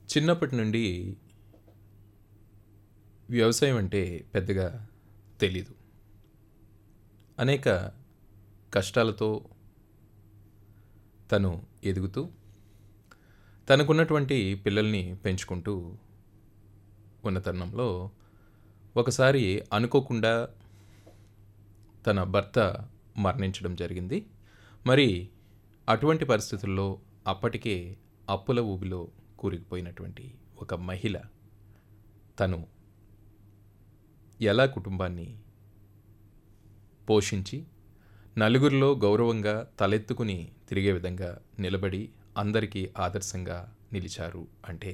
చిన్నప్పటి నుండి వ్యవసాయం అంటే పెద్దగా తెలీదు అనేక కష్టాలతో తను ఎదుగుతూ తనకున్నటువంటి పిల్లల్ని పెంచుకుంటూ ఉన్న తరుణంలో ఒకసారి అనుకోకుండా తన భర్త మరణించడం జరిగింది మరి అటువంటి పరిస్థితుల్లో అప్పటికే అప్పుల ఊబిలో కూరుకుపోయినటువంటి ఒక మహిళ తను ఎలా కుటుంబాన్ని పోషించి నలుగురిలో గౌరవంగా తలెత్తుకుని తిరిగే విధంగా నిలబడి అందరికీ ఆదర్శంగా నిలిచారు అంటే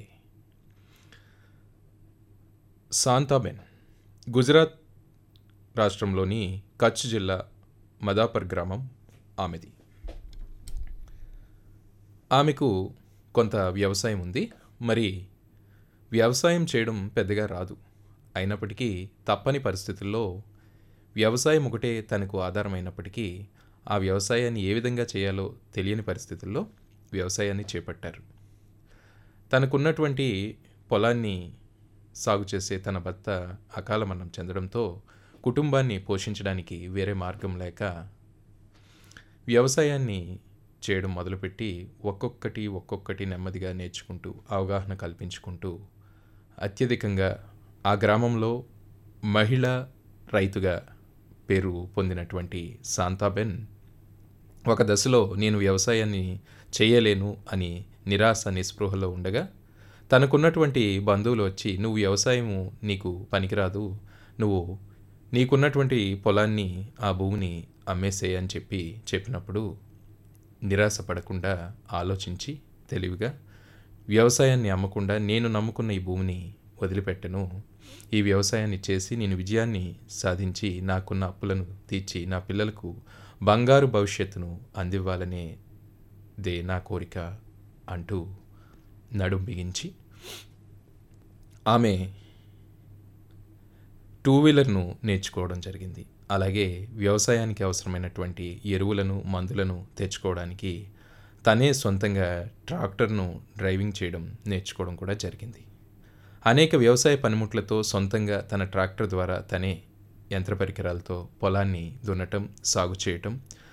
శాంతాబెన్ గుజరాత్ రాష్ట్రంలోని కచ్ జిల్లా మదాపర్ గ్రామం ఆమెది ఆమెకు కొంత వ్యవసాయం ఉంది మరి వ్యవసాయం చేయడం పెద్దగా రాదు అయినప్పటికీ తప్పని పరిస్థితుల్లో వ్యవసాయం ఒకటే తనకు ఆధారమైనప్పటికీ ఆ వ్యవసాయాన్ని ఏ విధంగా చేయాలో తెలియని పరిస్థితుల్లో వ్యవసాయాన్ని చేపట్టారు తనకున్నటువంటి పొలాన్ని సాగు చేసే తన భర్త అకాల మరణం చెందడంతో కుటుంబాన్ని పోషించడానికి వేరే మార్గం లేక వ్యవసాయాన్ని చేయడం మొదలుపెట్టి ఒక్కొక్కటి ఒక్కొక్కటి నెమ్మదిగా నేర్చుకుంటూ అవగాహన కల్పించుకుంటూ అత్యధికంగా ఆ గ్రామంలో మహిళ రైతుగా పేరు పొందినటువంటి శాంతాబెన్ ఒక దశలో నేను వ్యవసాయాన్ని చేయలేను అని నిరాశ నిస్పృహలో ఉండగా తనకున్నటువంటి బంధువులు వచ్చి నువ్వు వ్యవసాయము నీకు పనికిరాదు నువ్వు నీకున్నటువంటి పొలాన్ని ఆ భూమిని అమ్మేసేయ్ అని చెప్పి చెప్పినప్పుడు నిరాశ పడకుండా ఆలోచించి తెలివిగా వ్యవసాయాన్ని అమ్మకుండా నేను నమ్ముకున్న ఈ భూమిని వదిలిపెట్టను ఈ వ్యవసాయాన్ని చేసి నేను విజయాన్ని సాధించి నాకున్న అప్పులను తీర్చి నా పిల్లలకు బంగారు భవిష్యత్తును అందివ్వాలనే దే నా కోరిక అంటూ నడుం బిగించి ఆమె టూ వీలర్ను నేర్చుకోవడం జరిగింది అలాగే వ్యవసాయానికి అవసరమైనటువంటి ఎరువులను మందులను తెచ్చుకోవడానికి తనే సొంతంగా ట్రాక్టర్ను డ్రైవింగ్ చేయడం నేర్చుకోవడం కూడా జరిగింది అనేక వ్యవసాయ పనిముట్లతో సొంతంగా తన ట్రాక్టర్ ద్వారా తనే యంత్ర పరికరాలతో పొలాన్ని దున్నటం సాగు చేయటం